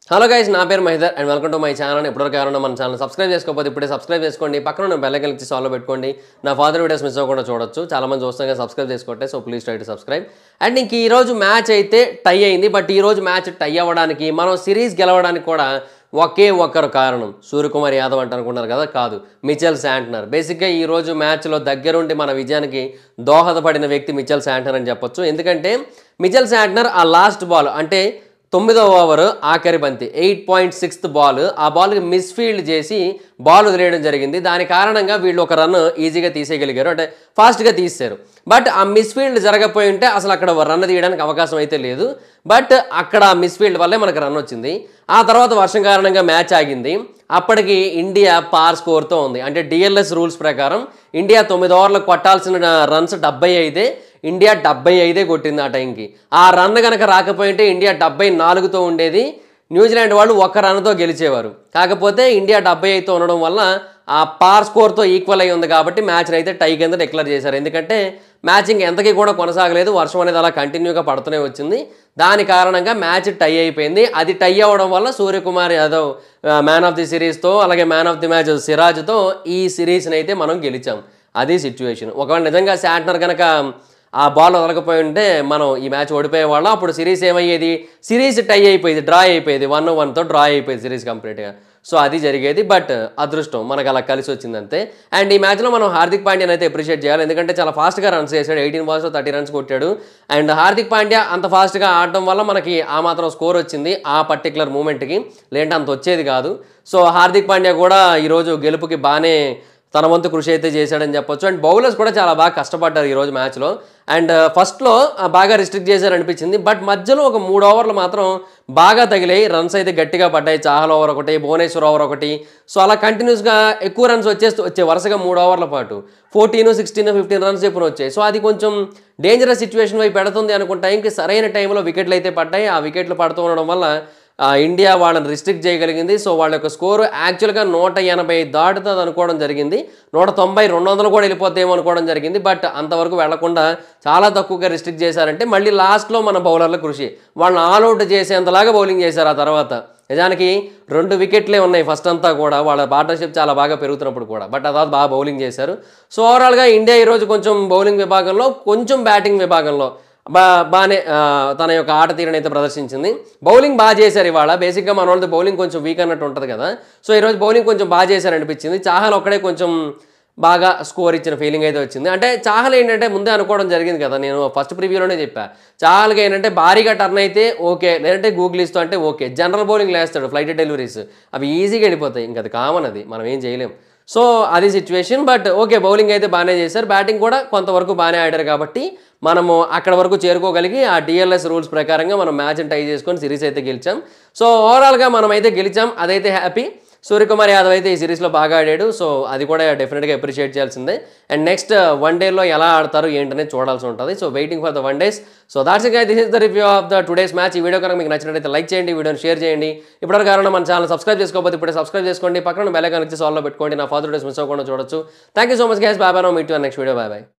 hello guys నా పేరు Mahidhar and welcome to my channel ఎప్పటివరకు ఎవరైనా మన ఛానల్ సబ్స్క్రైబ్ చేసుకోకపోతే ఇప్పుడే సబ్స్క్రైబ్ చేసుకోండి పక్కన ఉన్న బెల్ ఐకాన్ ఇచ్చి సాల్వ్ పెట్టుకోండి నా ఫాదర్ వీడియోస్ మిస్ అవ్వకుండా చూడొచ్చు చాలా మంది చూస్తాం కదా సబ్స్క్రైబ్ చేసుకోండి so please try to subscribe and ఇంక ఈ రోజు మ్యాచ్ అయితే టై అయింది బట్ ఈ రోజు మ్యాచ్ టై అవ్వడానికి మనం సిరీస్ గెలవడానికి కూడా ఒకే ఒక్కరు కారణం సూర్యకుమార్ యాదవ్ అంట అనుకున్నారు కదా కాదు మిచెల్ శాంట్నర్ బేసిక్గా ఈ రోజు మ్యాచ్లో దగ్గరుండి మన విజయానికి దోహదపడిన వ్యక్తి మిచెల్ శాంట్నర్ అని చెప్పొచ్చు ఎందుకంటే మిచెల్ శాంట్నర్ ఆ లాస్ట్ బాల్ అంటే తొమ్మిదో ఓవర్ ఆఖరి బంతి ఎయిట్ పాయింట్ సిక్స్త్ బాల్ ఆ బాల్కి మిస్ఫీల్డ్ చేసి బాల్ వదిలేయడం జరిగింది దాని కారణంగా వీళ్ళు ఒక రన్ ఈజీగా తీసేయగలిగారు అంటే ఫాస్ట్గా తీశారు బట్ ఆ మిస్ఫీల్డ్ జరగపోయి ఉంటే అసలు అక్కడ రన్ తీయడానికి అవకాశం అయితే లేదు బట్ అక్కడ మిస్ఫీల్డ్ వల్లే మనకు రన్ వచ్చింది ఆ తర్వాత వర్షం కారణంగా మ్యాచ్ ఆగింది అప్పటికి ఇండియా పార్ స్కోర్తో ఉంది అంటే డిఎల్ఎస్ రూల్స్ ప్రకారం ఇండియా తొమ్మిది ఓవర్లకు కొట్టాల్సిన రన్స్ డెబ్బై అయితే ఇండియా డెబ్బై ఐదే కొట్టింది ఆ టైంకి ఆ రన్ కనుక రాకపోయింటే ఇండియా డెబ్బై నాలుగుతో ఉండేది న్యూజిలాండ్ వాళ్ళు ఒక్క రన్తో గెలిచేవారు కాకపోతే ఇండియా డెబ్బై ఐదుతో ఉండడం వల్ల ఆ పార్ స్కోర్తో ఈక్వల్ అయి ఉంది కాబట్టి మ్యాచ్ని అయితే టై కింద డిక్లేర్ చేశారు ఎందుకంటే మ్యాచింగ్ ఎంతకీ కూడా కొనసాగలేదు వర్షం అనేది అలా కంటిన్యూగా పడుతూనే వచ్చింది దాని కారణంగా మ్యాచ్ టై అయిపోయింది అది టై అవ్వడం వల్ల Suryakumar Yadav man of the సిరీస్తో అలాగే మ్యాన్ ఆఫ్ ది మ్యాచ్ సిరాజ్తో ఈ సిరీస్ని అయితే మనం గెలిచాం అది సిచ్యువేషన్ ఒకవేళ నిజంగా శాంట్నర్ కనుక ఆ బాల్ వదలకపోయి ఉంటే మనం ఈ మ్యాచ్ ఓడిపోయేవాళ్ళం అప్పుడు సిరీస్ ఏమయ్యేది సిరీస్ టై అయిపోయేది డ్రా అయిపోయేది వన్ వన్తో డ్రా అయిపోయేది సిరీస్ కంప్లీట్గా సో అది జరిగేది బట్ అదృష్టం మనకు అలా కలిసి వచ్చింది అంతే అండ్ ఈ మ్యాచ్లో మనం హార్దిక్ పాండ్యాని అయితే అప్రిషియేట్ చేయాలి ఎందుకంటే చాలా ఫాస్ట్గా రన్స్ చేశాడు ఎయిటీన్ బాల్స్లో థర్టీ రన్స్ కొట్టాడు అండ్ హార్దిక్ పాండ్యా అంత ఫాస్ట్గా ఆడడం వల్ల మనకి ఆ మాత్రం స్కోర్ వచ్చింది ఆ పర్టికులర్ మూమెంట్కి లేదంటే అంత వచ్చేది కాదు సో హార్దిక్ పాండ్యా కూడా ఈరోజు గెలుపుకి బాగానే తన వంతు కృషి అయితే చేశాడని చెప్పొచ్చు అండ్ బౌలర్స్ కూడా చాలా బాగా కష్టపడ్డారు ఈరోజు మ్యాచ్లో అండ్ ఫస్ట్లో బాగా రిస్ట్రిక్ట్ చేశారు అనిపించింది బట్ మధ్యలో ఒక మూడు ఓవర్లు మాత్రం బాగా తగిలాయి రన్స్ అయితే గట్టిగా పడ్డాయి చాహల్ ఓవర్ ఒకటి భువనేశ్వర్ ఓవర్ ఒకటి సో అలా కంటిన్యూస్గా ఎక్కువ రన్స్ వచ్చేస్తూ వచ్చే వరుసగా మూడు ఓవర్ల పాటు ఫోర్టీన్ సిక్స్టీన్ ఫిఫ్టీన్ రన్స్ చెప్పున వచ్చాయి సో అది కొంచెం డేంజరస్ సిచ్యువేషన్ వైపు పెడుతుంది అనుకున్న టైంకి సరైన టైంలో వికెట్లు అయితే పడ్డాయి ఆ వికెట్లు పడుతూ ఉండడం వల్ల ఆ, ఇండియా వాళ్ళని రిస్ట్రిక్ట్ చేయగలిగింది సో వాళ్ళ యొక్క స్కోరు యాక్చువల్గా నూట ఎనభై దాటుతుంది అనుకోవడం జరిగింది నూట తొంభై రెండు వందలు కూడా వెళ్ళిపోతాయేమో అనుకోవడం జరిగింది బట్ అంతవరకు వెళ్లకుండా చాలా తక్కువగా రిస్ట్రిక్ట్ చేశారంటే మళ్ళీ లాస్ట్లో మన బౌలర్ల కృషి వాళ్ళని ఆల్అౌట్ చేసేంతలాగా బౌలింగ్ చేశారు ఆ తర్వాత నిజానికి రెండు వికెట్లే ఉన్నాయి ఫస్ట్ అంతా కూడా వాళ్ళ పార్ట్నర్షిప్ చాలా బాగా పెరుగుతున్నప్పుడు కూడా బట్ ఆ తర్వాత బాగా బౌలింగ్ చేశారు సో ఓవరాల్గా ఇండియా ఈరోజు కొంచెం బౌలింగ్ విభాగంలో కొంచెం బ్యాటింగ్ విభాగంలో బా బాగానే ఆ, తన యొక్క ఆట తీరుని అయితే ప్రదర్శించింది బౌలింగ్ బాగా చేశారు ఇవాళ బేసిక్గా మన వాళ్ళది బౌలింగ్ కొంచెం వీక్ అన్నట్టు ఉంటుంది కదా సో ఈరోజు బౌలింగ్ కొంచెం బాగా చేశారు అనిపించింది చాహల్ ఒక్కడే కొంచెం బాగా స్కోర్ ఇచ్చిన ఫీలింగ్ అయితే వచ్చింది అంటే చాహల్ ఏంటంటే ముందే అనుకోవడం జరిగింది కదా నేను ఫస్ట్ ప్రివ్యూలోనే చెప్పా చాహల్కి ఏంటంటే భారీగా టర్న్ అయితే ఓకే లేదంటే గూగుల్ ఇస్తూ అంటే ఓకే జనరల్ బౌలింగ్ లేస్తాడు ఫ్లైట్ డెలివరీస్ అవి ఈజీగా వెళ్ళిపోతాయి ఇంకా అది కామన్ అది మనం ఏం చేయలేం సో అది సిచ్యువేషన్ బట్ ఓకే బౌలింగ్ అయితే బాగానే చేశారు బ్యాటింగ్ కూడా కొంతవరకు బాగానే ఆడారు కాబట్టి మనము అక్కడ వరకు చేరుకోగలిగి ఆ డిఎల్ఎస్ రూల్స్ ప్రకారంగా మనం మ్యాచ్ని టై చేసుకొని సిరీస్ అయితే గెలిచాం సో ఓవరాల్గా మనం అయితే గెలిచాం అదైతే హ్యాపీ సూర్యకుమార్ యాదవ్ అయితే ఈ సిరీస్లో బాగా ఆడాడు సో అది కూడా డెఫినెట్గా అప్రిషియేట్ చేయాల్సిందే అండ్ నెక్స్ట్ వన్ డేలో ఎలా ఆడతారు ఏంటనేది చూడాల్సి ఉంటుంది so waiting for the one days so that's ఇక this is the review of the today's match ఈ వీడియో కనుక మీకు నచ్చినట్లయితే లైక్ చేయండి వీడియోని షేర్ చేయండి ఇప్పటివరకు కారణం మన ఛానల్ సబ్స్క్రైబ్ చేసుకోకపోతే ఇప్పుడు సబ్స్క్రైబ్ చేసుకోండి పక్కన బెల్ ఐకాన్ ఇచ్చి సాల్వ్ పెట్టుకోండి నా ఫాదర్ డేస్ మిస్ అవ్వకుండా చూడొచ్చు thank you so much guys bye bye meet next video bye bye